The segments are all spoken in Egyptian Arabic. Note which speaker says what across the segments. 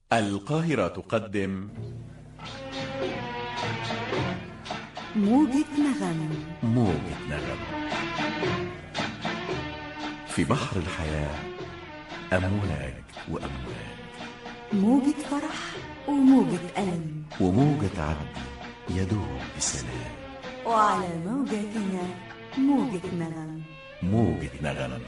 Speaker 1: القاهرة تقدم
Speaker 2: موجة نغم
Speaker 1: موجة نغم في بحر الحياة أمواج وأمواج
Speaker 2: موجة فرح وموجة ألم
Speaker 1: وموجة عبد يدوب بسلام
Speaker 2: وعلى موجاتنا موجة نغم
Speaker 1: موجة نغم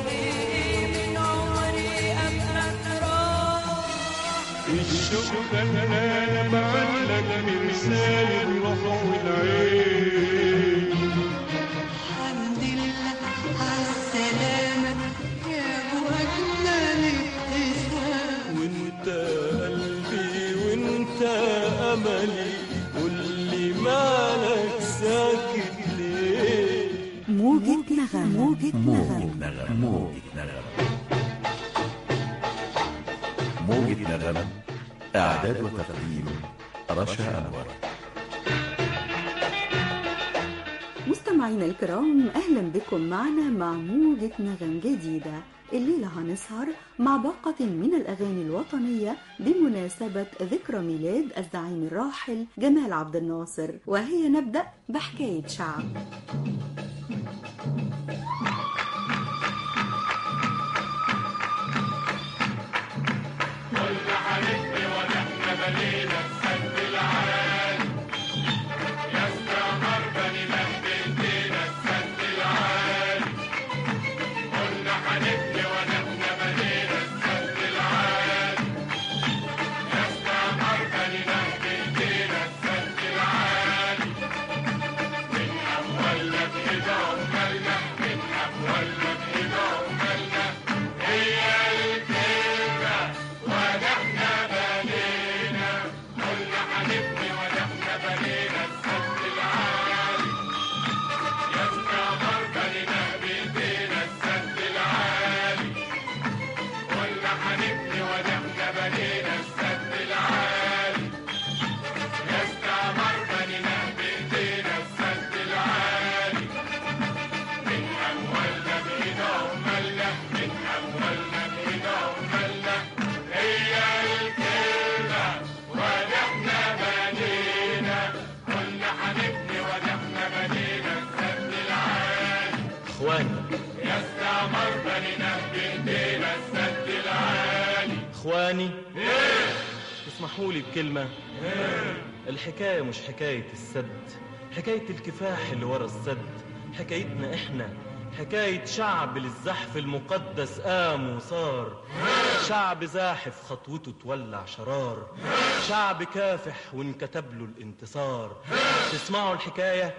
Speaker 3: الشوق فنان معلق مرسال الروح والعين
Speaker 4: الحمد لله عالسلامة يا أبو أجمل ابتسام
Speaker 3: وانت قلبي وانت املي قولي مالك ساكت ليه
Speaker 2: موجة نغم موجة
Speaker 1: موجة
Speaker 2: نغم
Speaker 1: نغم موجة نغم موجة نغم إعداد وتقديم رشا أنور
Speaker 2: مستمعينا الكرام أهلا بكم معنا مع موجة نغم جديدة الليلة هنسهر مع باقة من الأغاني الوطنية بمناسبة ذكرى ميلاد الزعيم الراحل جمال عبد الناصر وهي نبدأ بحكاية شعب
Speaker 5: اخواني اخواني اسمحوا لي بكلمة الحكاية مش حكاية السد حكاية الكفاح اللي ورا السد حكايتنا احنا حكاية شعب للزحف المقدس قام وصار شعب زاحف خطوته تولع شرار شعب كافح وانكتب له الانتصار تسمعوا الحكاية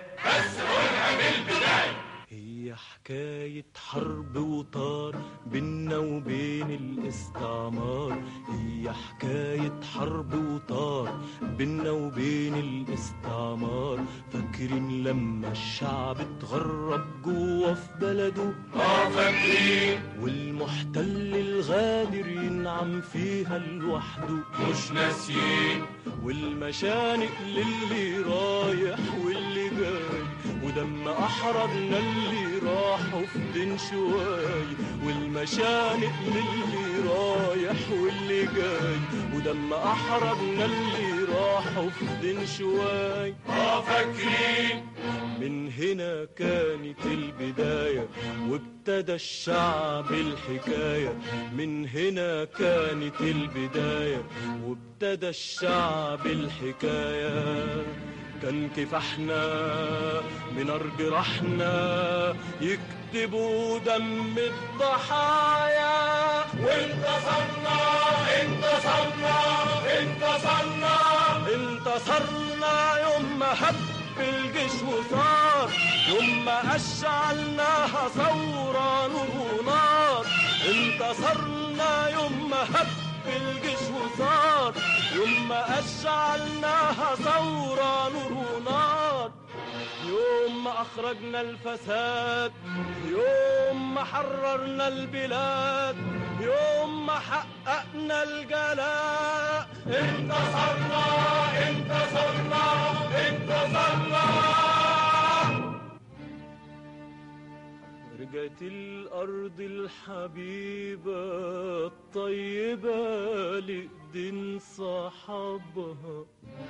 Speaker 5: هي حكاية حرب وطار بينا وبين الاستعمار هي حكاية حرب وطار بينا وبين الاستعمار فاكرين لما الشعب اتغرب جوه في بلده اه فاكرين والمحتل الغادر ينعم فيها لوحده مش ناسيين والمشانق للي رايح واللي جاي ودم احررنا اللي راحوا في دين شواي والمشانق للي رايح واللي جاي ودم احررنا اللي راحوا في دين شواي اه فاكرين من هنا كانت البداية وابتدى الشعب الحكاية من هنا كانت البداية وابتدى الشعب الحكاية كان كفاحنا بنار جراحنا يكتبوا دم الضحايا وانتصرنا انتصرنا انتصرنا انتصرنا يوم ما هب الجيش وصار يوم ما أشعلناها ثورة نور ونار انتصرنا يوم ما هب الجيش وصار يوم ما أشعلناها ثورة نور ونار يوم ما أخرجنا الفساد يوم ما حررنا البلاد يوم ما حققنا الجلاء انتصرنا انتصرنا انتصرنا
Speaker 3: رجعت الأرض الحبيبة الطيبة لإيدين صحابها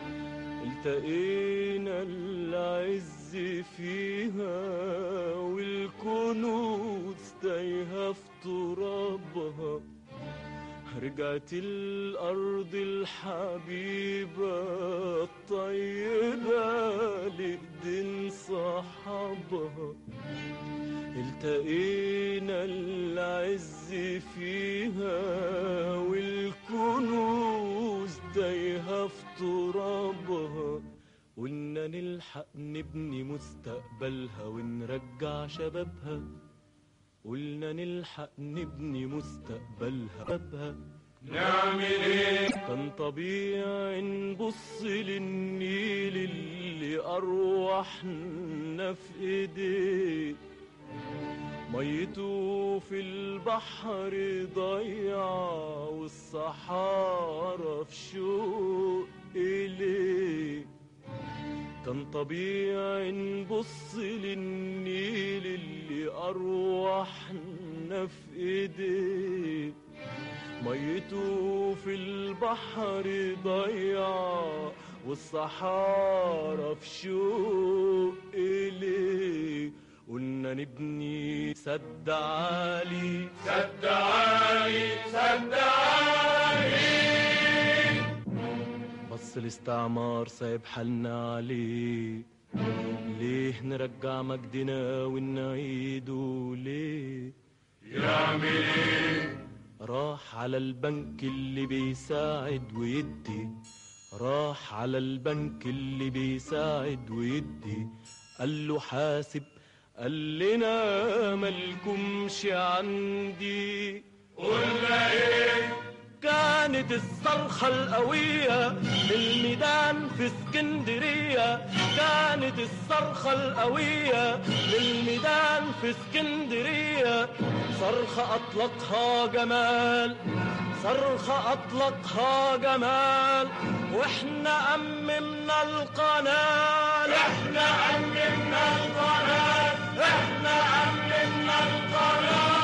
Speaker 3: التقينا العز فيها والكنوز تايهة في ترابها رجعت الأرض الحبيبة الطيبة لإيدين صحابها التقينا العز فيها والكنوز تايهة في ترابها قلنا نلحق نبني مستقبلها ونرجع شبابها قلنا نلحق نبني مستقبلها شبابها
Speaker 5: نعمل ايه
Speaker 3: كان طبيعي نبص للنيل اللي أرواحنا في إيديه ميته في البحر ضيعة والصحارى في شوق إليه كان طبيعي نبص للنيل اللي أرواحنا في إيديه ميته في البحر ضيعة والصحارى في شوق إليه قلنا نبني سد عالي
Speaker 5: سد عالي سد عالي
Speaker 3: بص الاستعمار سايب حالنا عليه ليه نرجع مجدنا ونعيده ليه
Speaker 5: يعمل ايه
Speaker 3: راح على البنك اللي بيساعد ويدي راح على البنك اللي بيساعد ويدي قال له حاسب قال لنا مالكمش عندي
Speaker 5: قلنا ايه
Speaker 3: كانت الصرخة القوية للميدان في اسكندرية كانت الصرخة القوية للميدان في اسكندرية صرخة أطلقها جمال صرخة أطلقها جمال وإحنا أممنا القناة
Speaker 5: احنا امنا القناة احنا امنا القناة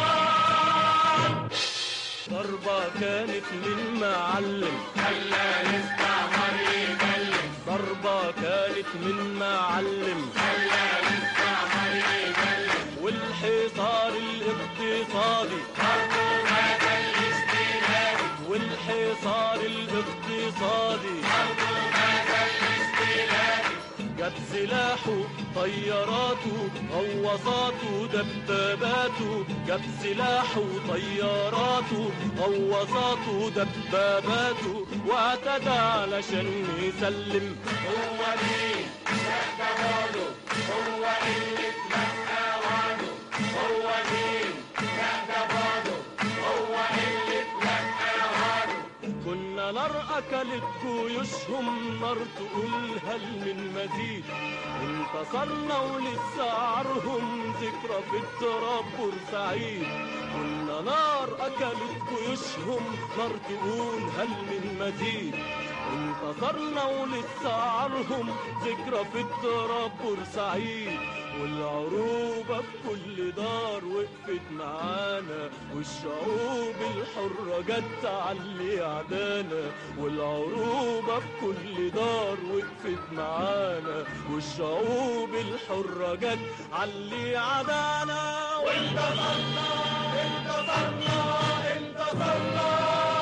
Speaker 3: ضربة كانت للمعلم
Speaker 5: خلى الاستعمار يبلم
Speaker 3: ضربة كانت من معلم
Speaker 5: خلى الاستعمار يبلم
Speaker 3: والحصار الاقتصادي
Speaker 5: برضه مات الاستيلاد
Speaker 3: والحصار الاقتصادي
Speaker 5: برضه مات الاستيلاد
Speaker 3: جاب سلاحه طياراته غواصاته دباباته جاب سلاحه طياراته غواصاته دباباته واعتدى علشان يسلم
Speaker 5: هو مين ده وعده هو اللي اتلقى وعده هو مين ده وعده هو اللي اتلقى وعده
Speaker 3: كنا نار أكلت جيوشهم نار تقول هل من مزيد انتصرنا ولسه عارهم ذكرى في التراب بورسعيد كنا نار أكلت جيوشهم نار تقول هل من مزيد انتصرنا ولسه عارهم ذكرى في التراب بورسعيد والعروبة في كل دار وقفت معانا والشعوب الحرة جت علي عدانا والعروبة في كل دار وقفت معانا والشعوب الحرة جت علي عدانا وانتصرنا انتصرنا انتصرنا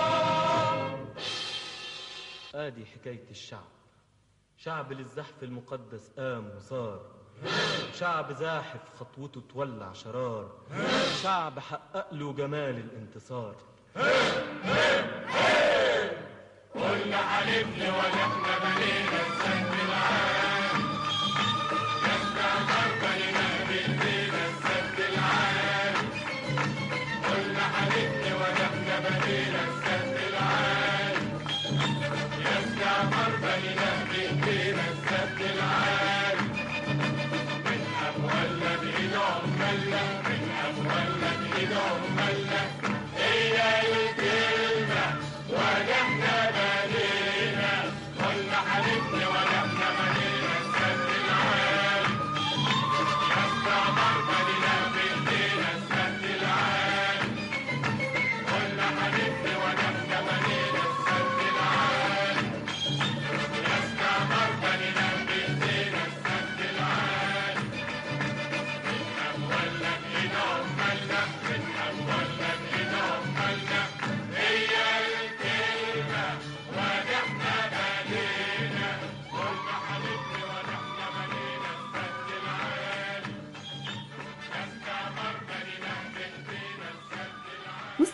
Speaker 3: ادي حكاية الشعب شعب للزحف المقدس قام وصار شعب زاحف خطوته تولع شرار شعب حقق له جمال الانتصار
Speaker 5: قلنا هنبني ولا احنا بنينا السد العام يسمع ضربنا بايدينا السد العام قلنا هنبني ولا احنا بنينا السد العام يسمع ضربنا بايدينا السد العام من اموالنا بايد عمالنا من اموالنا بايد عمالنا هي الكلمه وجهنا بنينا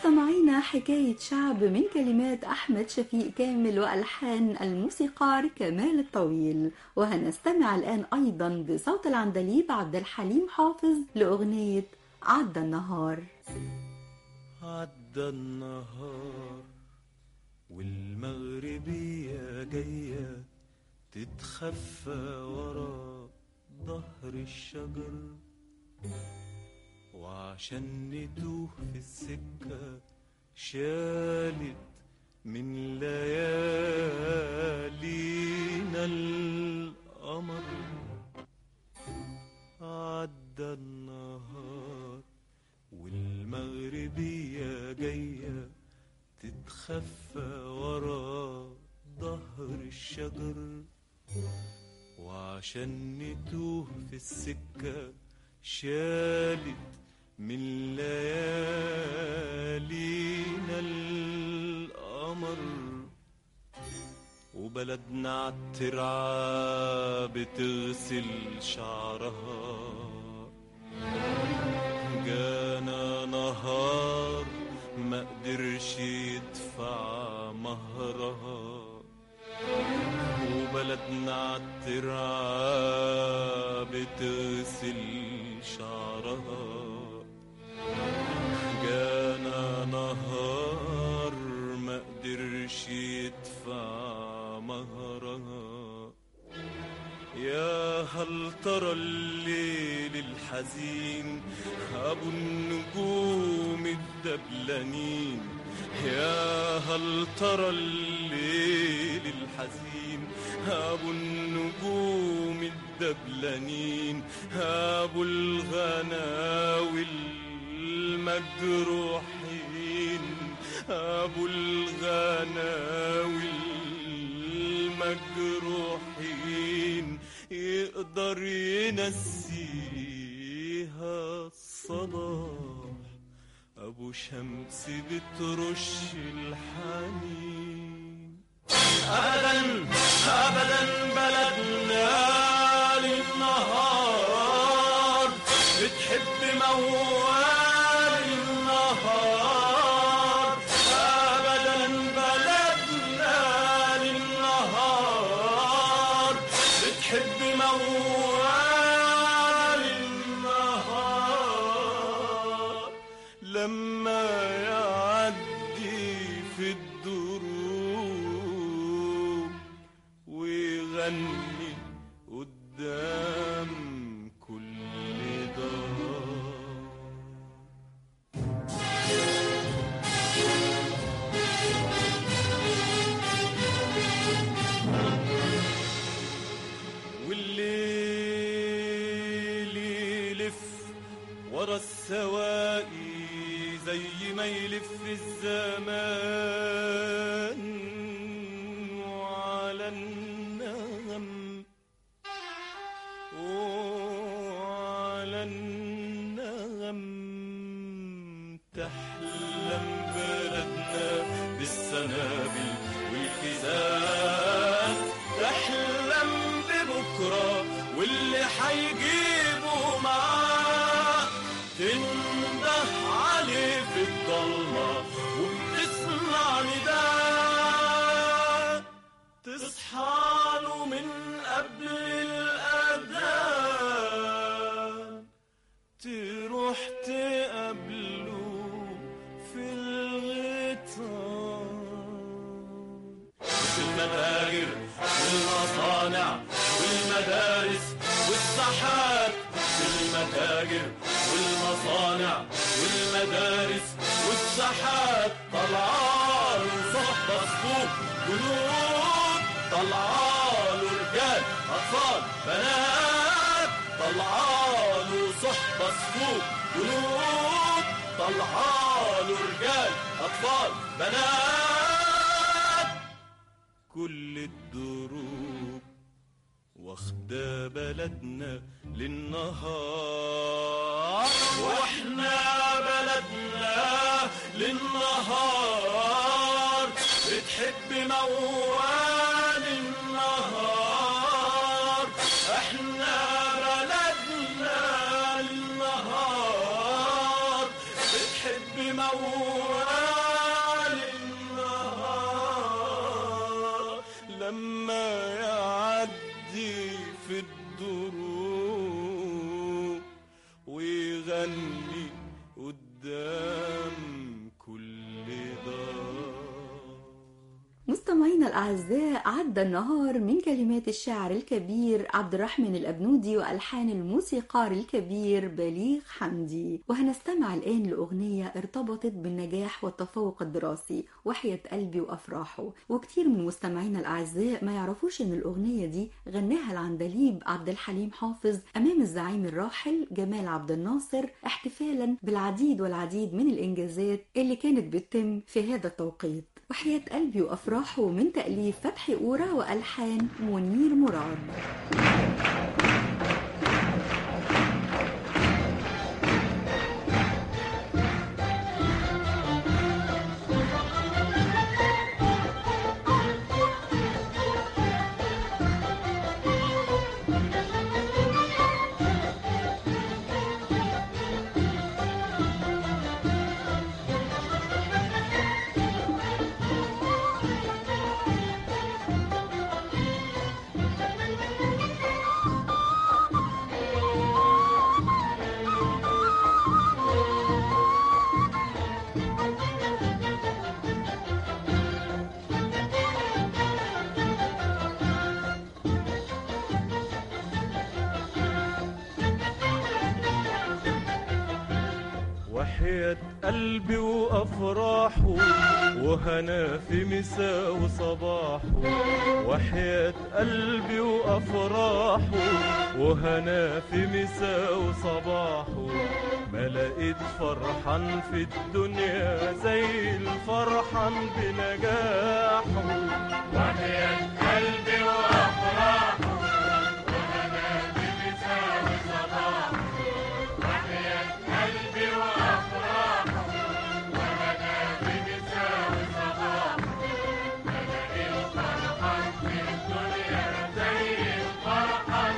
Speaker 2: مستمعينا حكاية شعب من كلمات أحمد شفيق كامل وألحان الموسيقار كمال الطويل وهنستمع الآن أيضا بصوت العندليب عبد الحليم حافظ لأغنية عدى النهار
Speaker 3: عدى النهار والمغربية جاية تتخفى ورا ظهر الشجر وعشان نتوه في السكة شالت من ليالينا القمر عدى النهار والمغربية جاية تتخفى ورا ظهر الشجر وعشان نتوه في السكة شالت من ليالينا القمر وبلدنا عالترعة بتغسل شعرها جانا نهار ما قدرش يدفع مهرها وبلدنا عالترعة بتغسل شعرها جانا نهار ما قدرش يدفع مهرها يا هل ترى الليل الحزين أبو النجوم الدبلانين يا هل ترى الليل الحزين أبو النجوم الدبلانين أبو الغناوي المجروحين أبو الغناوي المجروحين يقدر ينسيها الصلاح أبو شمس بترش الحنين أبدا أبدا بلدنا للنهار بتحب موال النهار أبدا بلدنا للنهار بتحب موال النهار لما يعدي في الدروب ويغني قدام كل دار والليل يلف ورا السواقي زي ما يلف الزمان وعلى النغم وعلى النغم تحلم بلدنا بالسنابل والكيسان تحلم ببكرة واللي حيجيبه معاه تنده عليه في الضلمة وبتسمع نداء تصحى له من قبل الأذان تروح تقابله في الغيطان في المتاجر والمصانع والمدارس والساحات في المتاجر والمصانع والمدارس والساحات طلعان صحبة صفوف جنود طلعان رجال أطفال بنات طلعان صحبة صفوف جنود طلعان رجال أطفال بنات كل الدروب واخدة بلدنا للنهار واحنا بلدنا للنهار بتحب موال النهار احنا بلدنا للنهار بتحب موال
Speaker 6: لما يعدي في الدروب ويغني قدام كل دار
Speaker 2: مستمعينا الأعزاء عدى النهار من كلمات الشاعر الكبير عبد الرحمن الأبنودي وألحان الموسيقار الكبير بليغ حمدي وهنستمع الآن لأغنية ارتبطت بالنجاح والتفوق الدراسي وحياة قلبي وأفراحه وكتير من مستمعينا الأعزاء ما يعرفوش إن الأغنية دي غناها العندليب عبد الحليم حافظ أمام الزعيم الراحل جمال عبد الناصر احتفالا بالعديد والعديد من الإنجازات اللي كانت بتتم في هذا التوقيت وحياة قلبي وأفراحه من تأليف فتحي أورا وألحان منير مراد
Speaker 6: وحياة قلبي وأفراحه وهنا في مساء وصباحه وحياة قلبي وأفراحه وهنا في مساء وصباحه ما لقيت فرحان في الدنيا زي الفرحان بنجاحه وحياة قلبي وأفراحه وهنا في مساء وصباحه وحياة قلبي وأفراحه وهنا في مساء وصباحه ملاقي الفرحان في الدنيا زي الفرحان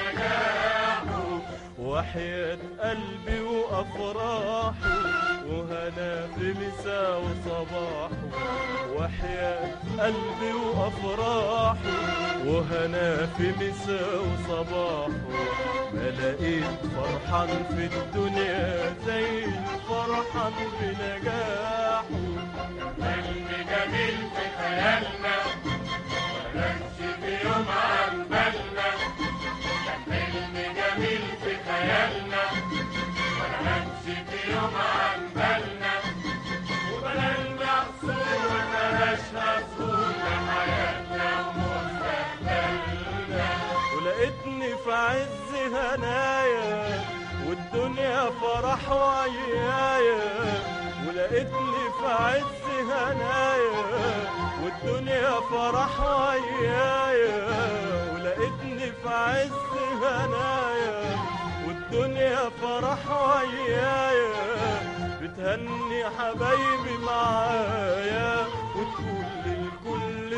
Speaker 6: بنجاحه وحياة قلبي وأفراحه وهنا في مساء وصباحه وحياة قلبي وأفراحه وهنا في مساء وصباحه ما لقيت فرحان في الدنيا زي الفرحان بنجاحه حلم جميل في خيالنا ملكش في يوم عن بالنا حلم جميل في خيالنا ملكش في يوم عن بالنا وبلدنا حصول ملهاش حصول لحياتنا ومستقبلنا ولقيتني في عز هنايا والدنيا فرح وعيايا ولقيتني في عز هنايا والدنيا فرح وعيايا ولقيتني في عز هنايا والدنيا فرح وعيايا بتهني حبايبي معايا وتقول للكل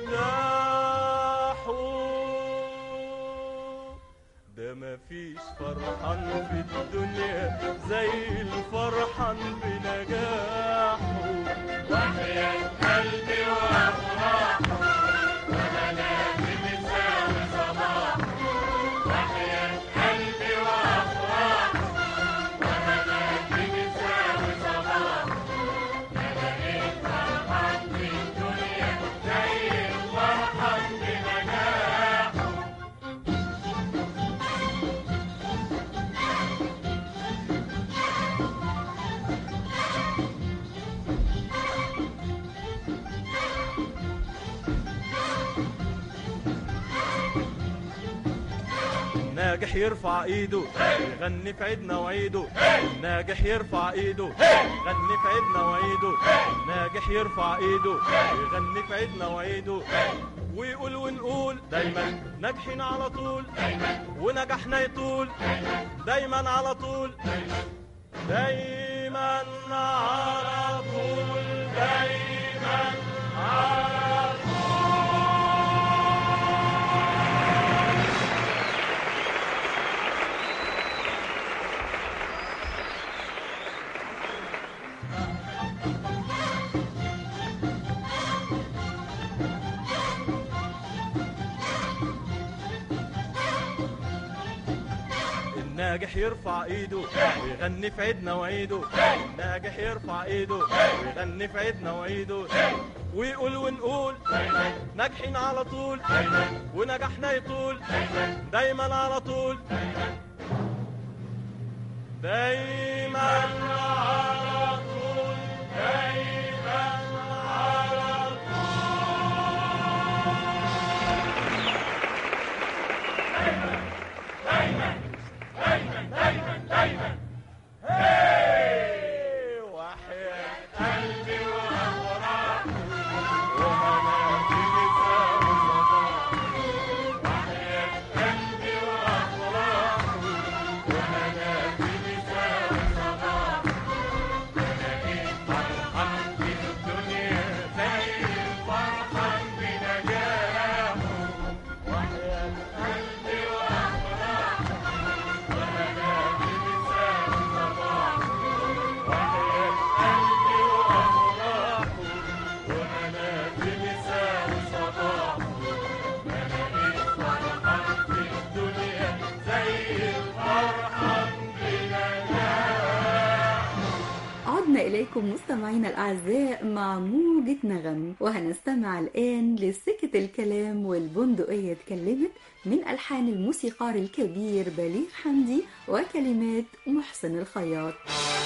Speaker 6: ارتاحوا ده مفيش فرحان في الدنيا زي الفرحان بنجاحه وحياة قلبي وأفراحه وهنا في مساء وصباحه وحياة قلبي وأفراحه وهنا في مساء وصباحه ملاقي فرحان في الدنيا زي الفرحان بنجاحه ناجح يرفع ايده يغني في عيدنا وعيده ناجح يرفع ايده يغني في عيدنا وعيده ناجح يرفع ايده يغني في عيدنا وعيده ويقول ونقول دايما ناجحين على طول ونجحنا يطول دايما على طول دايما على طول دايما على الناجح يرفع ايده ويغني في عيدنا وعيده الناجح يرفع ايده ويغني في عيدنا وعيده ويقول ونقول ناجحين على طول ونجاحنا يطول دايما على طول دايما على طول دايما على طول هاي وحياة قلبي وأفراح ومناخي لسان صباح وحياة قلبي وأفراح ومناخي لسان صباح بلاقيك فرحان في الدنيا زي الفرحان بنجاحه وحياة قلبي وأفراح ومناخي لسان صباح وحياة قلبي وأفراح ومناخي لسان صباح بلاقيك فرحان في الدنيا زي الفرحان بنجاحه
Speaker 2: عدنا إليكم مستمعينا الأعزاء مع موجة نغم وهنستمع الآن لسكة الكلام والبندقية اتكلمت من ألحان الموسيقار الكبير بليغ حمدي وكلمات محسن الخياط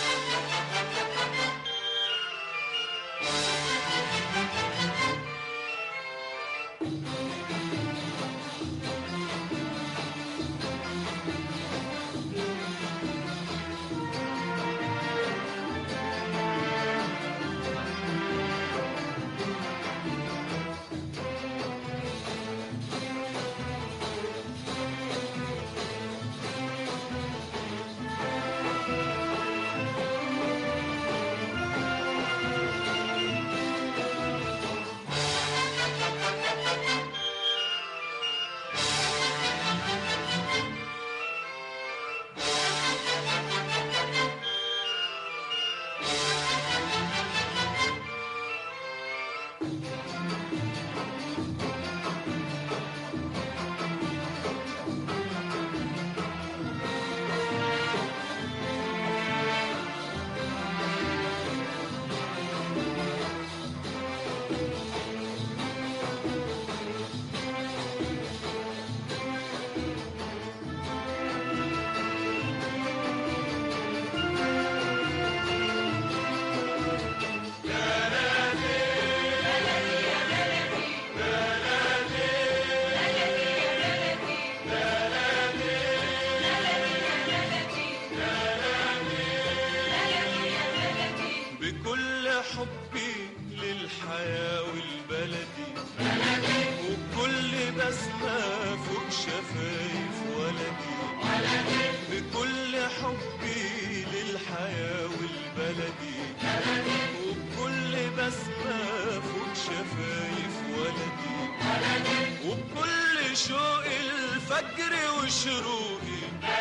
Speaker 7: بكل حبي للحياة والبلدي وبكل بسمة فوق شفايف ولدي بكل حبي للحياة والبلدي وبكل بسمة فوق شفايف ولدي وبكل شوق الفجر وشروقي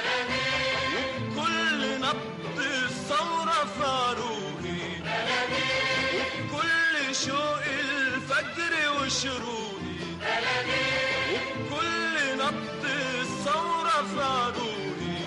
Speaker 7: وبكل نبض الثورة في عروقي وبكل شوق الفجر وشروقي وبكل نبض الثورة في عروقي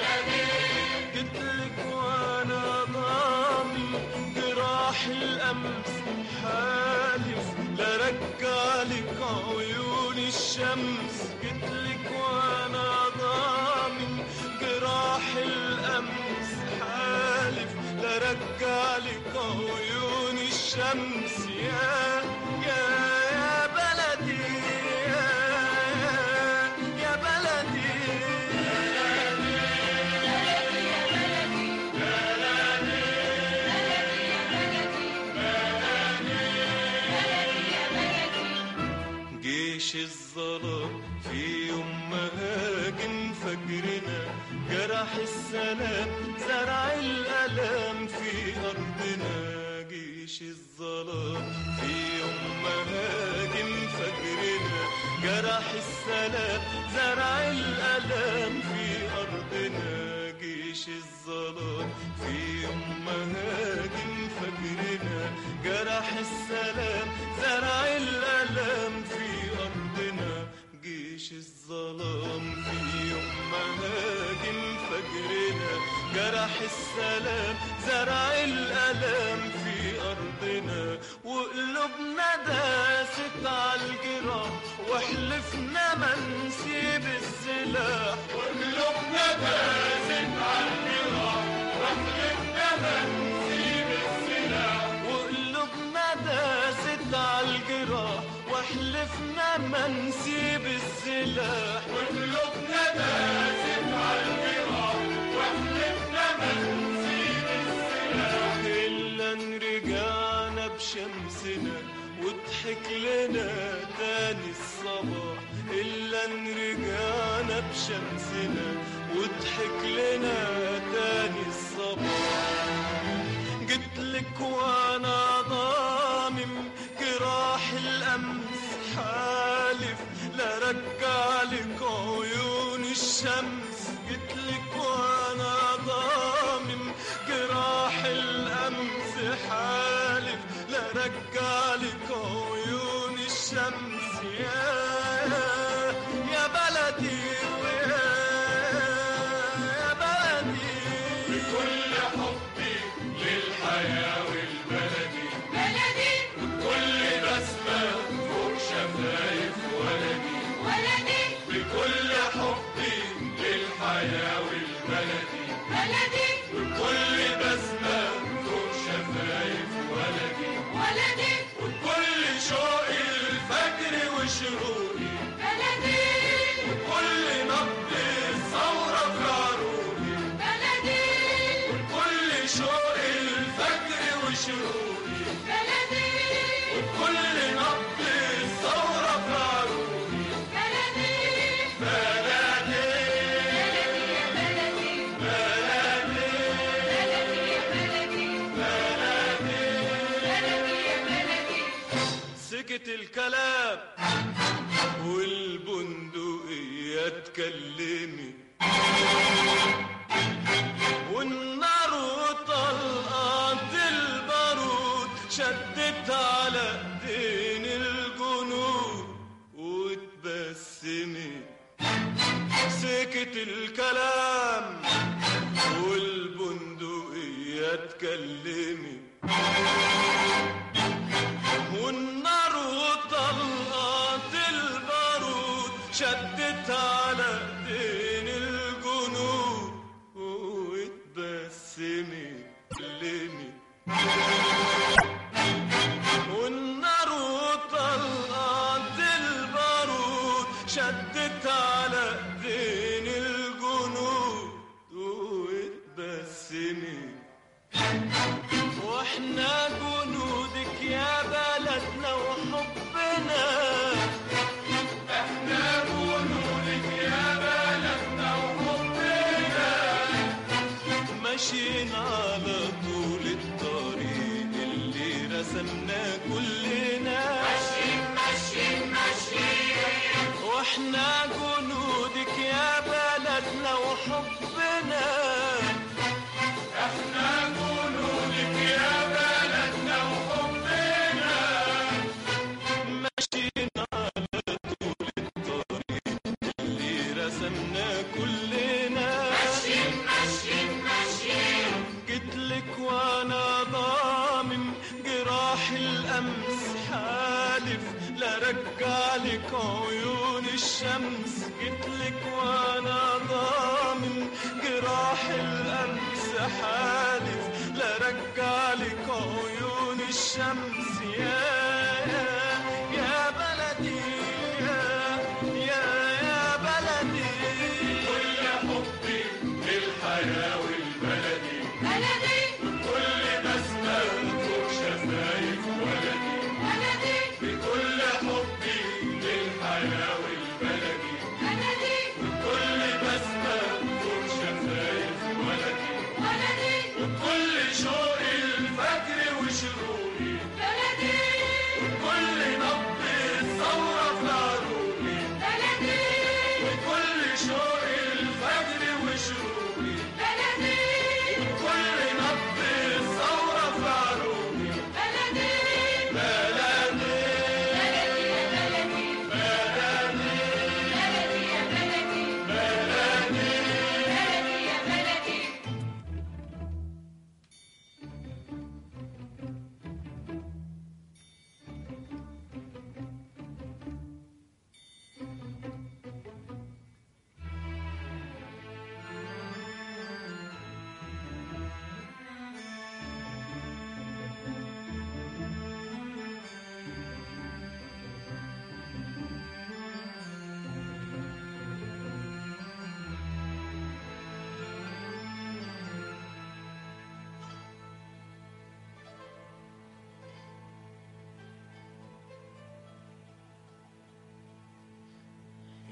Speaker 7: جيتلك وانا ضامن جراح الامس حالف لا رجعلك عيون الشمس جيتلك وانا ضامن جراح الامس حالف لا رجعلك عيون الشمس يا يا يا بلدي يا يا بلدي جيش الظلام في يوم ما هاجم فجرنا جرح السلام زرع الألم في أرضنا جيش الظلام في يوم ما هاجم فجرنا جرح السلام زرع الألم في أرضنا جيش الظلام في يوم ما هاجم فجرنا جرح السلام زرع الألم في أرضنا جيش الظلام في يوم ما هاجم فجرنا
Speaker 6: السلام زرع الألم في أرضنا وقلوبنا داست عالجراح وحلفنا ما نسيب السلاح وقلوبنا داست عالجراح وحلفنا ما نسيب السلاح وقلوبنا داست عالجراح وحلفنا ما نسيب السلاح وقلوبنا داست عالجراح وحلفنا ما نسيب السلاح إلا إن رجعنا بشمسنا وضحك لنا تاني الصباح إلا إن رجعنا بشمسنا وضحك لنا تاني الصباح جيتلك وانا ضامم جراح الامس حالف لا رجع لك عيون الشمس جيتلك وانا ضامم جراح الامس حالف لا رجع لك عيون الشمس يا يا بلدي ويا يا بلدي
Speaker 5: بكل حبي للحياة والبلدي بلدي كل بسمة فوق شفايف ولدي ولدي بكل حبي للحياة والبلدي بلدي وكل بسمة فوق شفايف ولدي ولدي وكل شوقي الفجر وشروقي بلدي وكل نبض الثورة في عروقي بلدي وكل شوق الفجر وشروقي بلدي وكل نبض الثورة في عروقي بلدي بلدي بلدي بلدي
Speaker 6: سكت الكلام والبندقية اتكلمت والنار وطلقات البارود شدت على ايدين الجنود واتبسمت سكت الكلام والبندقية اتكلمت والنار وطلقات البارود شدت على ايدين الجنود واتبسمت كلمت والنار وطلقات البارود شدت على ايدين الجنود واتبسمت واحنا جنودك يا بلدنا وحبنا
Speaker 5: احنا جنودك يا بلدنا وحبنا
Speaker 6: ماشيين على طول الطريق اللي رسمناه كلنا
Speaker 5: ماشيين ماشيين ماشيين
Speaker 6: واحنا جنودك يا بلدنا وحبنا
Speaker 5: احنا جنودك يا بلدنا وحبنا
Speaker 6: ماشيين على طول الطريق اللي رسمناه كلنا
Speaker 5: ماشيين ماشيين ماشيين
Speaker 6: جيتلك وانا ضامم جراح الامس حالف لا رجع لك عيون الشمس جيتلك وانا ضامم جراح الامس حالف لا رجع لك عيون الشمس يا يا يا بلدي يا يا يا بلدي
Speaker 5: كل حبي للحياة والبلدي
Speaker 4: بلدي
Speaker 5: كل بسمة فوق شفايف ولدي
Speaker 4: بلدي
Speaker 5: بكل حبي للحياة والبلدي
Speaker 4: بلدي
Speaker 5: كل بسمة فوق شفايف ولدي
Speaker 4: بلدي
Speaker 5: وكل شوق الفجر وشروقي
Speaker 4: بلدي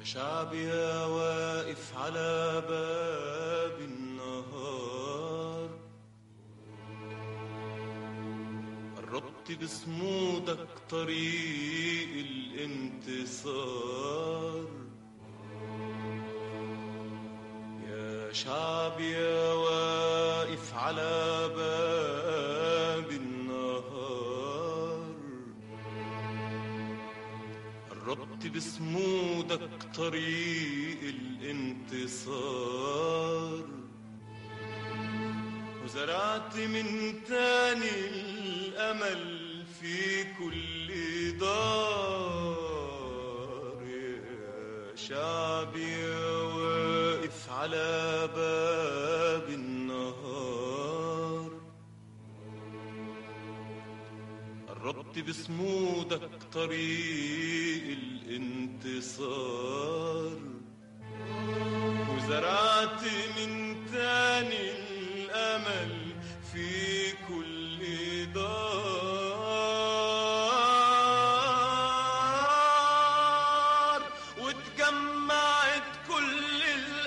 Speaker 7: شعب يا واقف على باب النهار قربت بصمودك طريق الانتصار يا شعب يا واقف على باب النهار قربت بصمودك طريق الانتصار وزرعت من تاني الأمل في كل دار يا شعبي واقف على باب النهار قربت بصمودك طريق الانتصار وزرعت من تاني الأمل في كل دار واتجمعت كل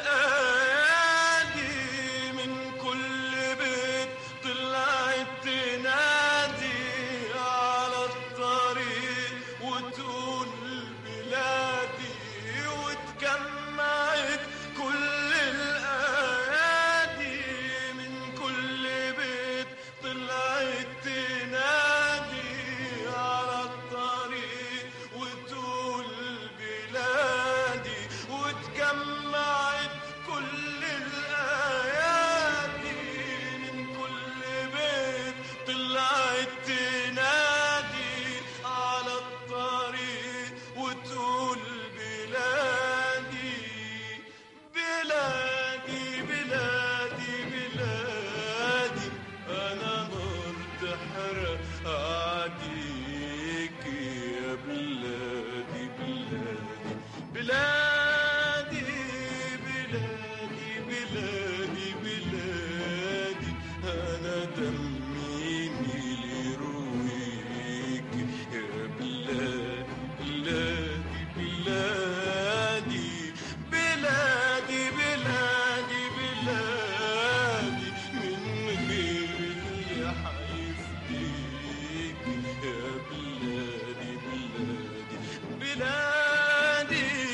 Speaker 7: الأيادي من كل بيت طلعت تنادي على الطريق وتقول بلادي واتجمعت كل الأيادي من كل بيت طلعت تنادي على الطريق وتقول بلادي واتجمعت كل الأيادي من كل بيت طلعت تنادي على الطريق وتقول بلادي بلادي بلادي بلادي أنا نار تحرق أعديك يا بلادي بلادي بلادي بلادي بلادي بلادي أنا دمي ميلي رويك يا بلادي بلادي بلادي بلادي بلادي بلادي من غير اللي حيفديك يا بلادي بلادي بلادي